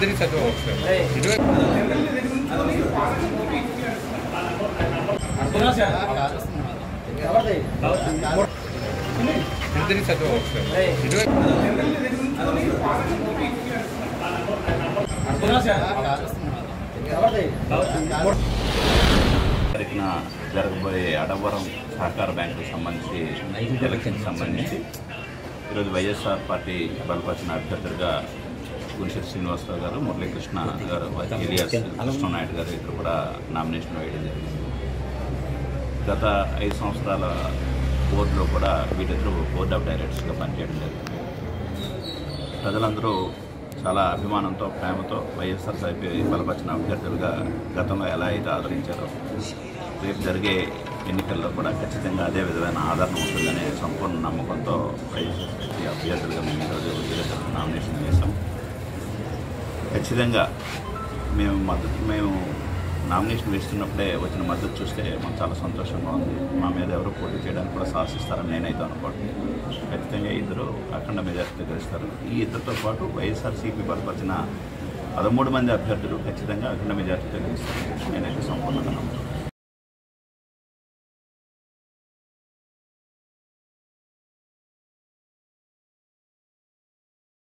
ఇద్దరి చదువు ఇటువైపు ఇద్దరి చదువు ఇటువైపు తారీఖున జరగబోయే అడవరం సహకార బ్యాంకుకు సంబంధించి ఎలక్షన్కి సంబంధించి ఈరోజు వైఎస్ఆర్ పార్టీ బలపరిచిన అభ్యర్థులుగా గురిశెట్టి శ్రీనివాసరావు గారు మురళీకృష్ణ గారు ఎలియాస్ కృష్ణనాయుడు గారు ఇద్దరు కూడా నామినేషన్ వేయడం జరిగింది గత ఐదు సంవత్సరాల బోర్డులో కూడా వీళ్ళిద్దరూ బోర్డ్ ఆఫ్ డైరెక్టర్స్గా పనిచేయడం జరిగింది ప్రజలందరూ చాలా అభిమానంతో ప్రేమతో వైఎస్ఆర్సీపీ బలపరిచిన అభ్యర్థులుగా గతంలో ఎలా అయితే ఆదరించారో రేపు జరిగే ఎన్నికల్లో కూడా ఖచ్చితంగా అదే విధమైన ఆదరణ ఉంటుందనే సంపూర్ణ నమ్మకంతో వైఎస్ఆర్సీపీ అభ్యర్థులుగా మేము ఈరోజు వీళ్ళిద్దరు నామినేషన్ చేశాం ఖచ్చితంగా మేము మద్దతు మేము నామినేషన్ వేస్తున్నప్పుడే వచ్చిన మద్దతు చూస్తే మాకు చాలా సంతోషంగా ఉంది మా మీద ఎవరు పోటీ చేయడానికి కూడా సాహసిస్తారని నేనైతే అనుకోవట్లేదు ఖచ్చితంగా ఇద్దరు అఖండ మెజార్టీతో గెలుస్తారు ఈ ఇద్దరితో పాటు వైఎస్ఆర్సీపీ బలపరిచిన పదమూడు మంది అభ్యర్థులు ఖచ్చితంగా అఖండ మెజార్టీతో గెలుస్తారు నేనైతే సంపూర్ణంగా నమ్ముతున్నాను